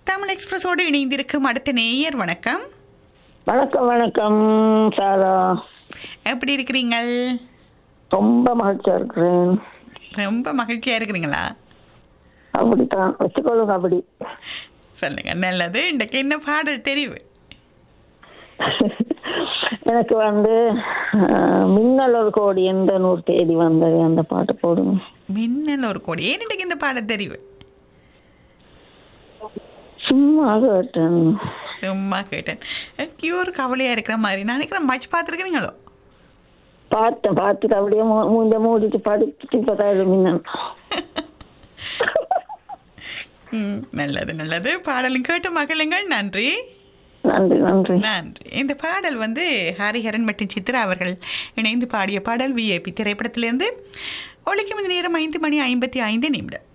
தமிழ் எக்ஸ்பிரஸோடு இணைந்திருக்கும் அடுத்த நேயர் வணக்கம் வணக்கம் வணக்கம் சாரா எப்படி இருக்கிறீங்கள் ரொம்ப மகிழ்ச்சியா இருக்கிறேன் ரொம்ப மகிழ்ச்சியா இருக்கிறீங்களா அப்படித்தான் வச்சுக்கொள்ளுங்க அப்படி சொல்லுங்க நல்லது இன்றைக்கு என்ன பாடல் தெரிவு எனக்கு வந்து அஹ், மின்னல் ஒரு கோடி எந்த நூறு தேடி வந்தது அந்த பாட்டு போடுங்க மின்னல் ஒரு கோடி ஏன் இன்றைக்கு இந்த பாடல் தெரிவு சும்மா கேட்டேன் சும்மா கேட்டேன் எங்கேயோ ஒரு கவலையா இருக்கிற மாதிரி நான் நினைக்கிறேன் மச் பார்த்துருக்கிறீங்களோ பார்த்தேன் பார்த்துட்டு அப்படியே மூ- மூஞ்ச மூடிட்டு படுத்துட்டு இப்பதான் மின்னல் ம், நல்லது நல்லது பாடலும் கேட்டு மகளுங்கள் நன்றி நன்றி நன்றி நன்றி இந்த பாடல் வந்து ஹரிஹரன் மற்றும் சித்ரா அவர்கள் இணைந்து பாடிய பாடல் விஐபி திரைப்படத்திலிருந்து ஒழிக்கும் இந்த நேரம் ஐந்து மணி ஐம்பத்தி ஐந்து நிமிடம்